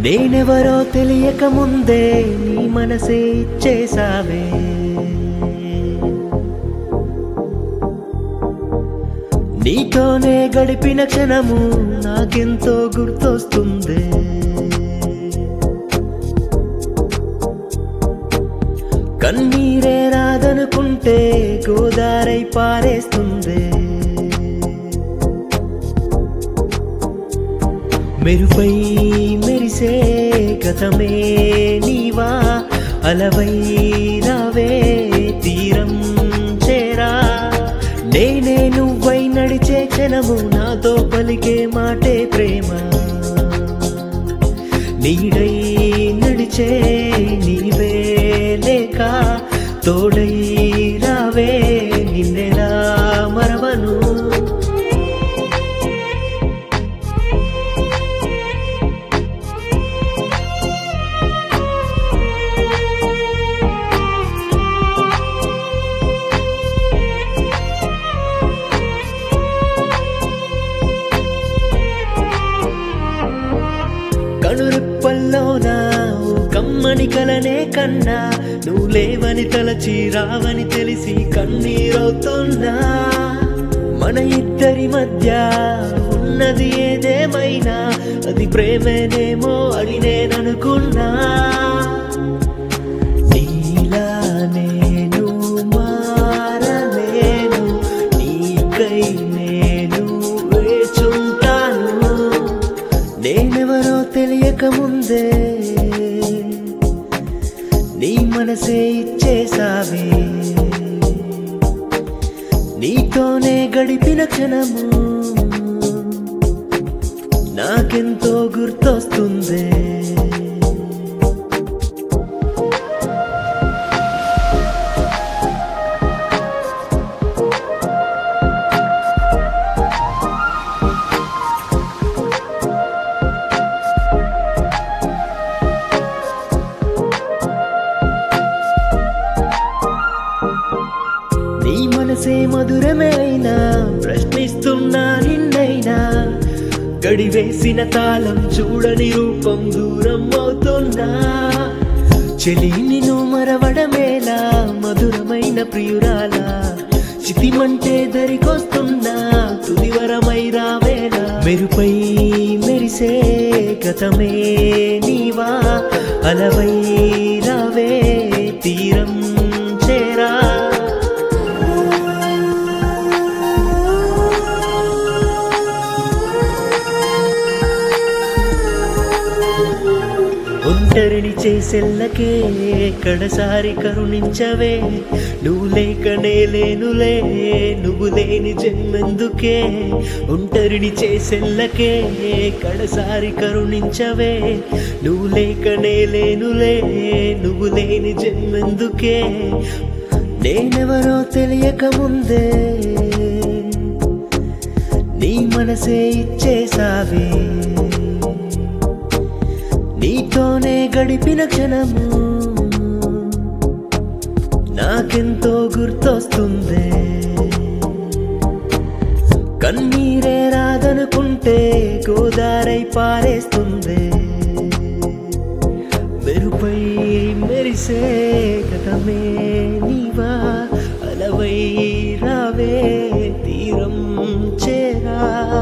నేనెవరో తెలియక ముందే నీ మనసే ఇచ్చేసావే నీతోనే గడిపిన క్షణము నాకెంతో గుర్తొస్తుంది కన్నీరే రాదనుకుంటే గోదారై పారేస్తుంది మెరుపై మెరిసే గతమే నీవా అలవై రావే తీరం చేరా నేనే నువ్వై నడిచే క్షణము నాతో పలికే మాటే ప్రేమ నీడై నడిచే నీవే లేక తోడై రావే నిన్నెలా మరవను కనురెప్పల్లోన ఓ కమ్మని కలనే కన్నా నువ్వు లేవని తలచి రావని తెలిసి కన్నీరవుతున్నా మన ఇద్దరి మధ్య ఉన్నది ఏదేమైనా అది ప్రేమేనేమో అని నేననుకున్నా నీలా నేను మారలేను నీకై నేను వేచుంటాను నేనెవరో తెలియక ముందే నీ మనసే ఇచ్చేసావే నీతోనే గడిపిన క్షణము నాకెంతో గుర్తొస్తుంది నీ మనసే మధురమే అయినా ప్రశ్నిస్తున్నా నిన్నైనా గడివేసిన తాళం చూడని రూపం దూరం అవుతున్నా చెలి నిన్ను మరవడమేలా మధురమైన ప్రియురాల చితిమంటే దరికొస్తున్నా తుదివరమై రావేలా మెరుపై మెరిసే గతమే నీవా అలవై రావే తీరం చేరా ఒంటరిని చేసెల్లకే కడసారి కరుణించవే నువ్వు లేకనే లేనులే నువ్వు లేని జన్మెందుకే ఒంటరిని చేసెల్లకే కడసారి కరుణించవే నువ్వు లేకనే లేనులే నువ్వు లేని జన్మెందుకే నేనెవరో తెలియక ముందే నీ మనసే ఇచ్చేసావే నీతోనే గడిపిన క్షణము నాకెంతో గుర్తొస్తుంది కన్నీరే రాదనుకుంటే గోదారై పారేస్తుంది మెరుపై మెరిసే గతమే నీవా అలవై రావే తీరం చేరా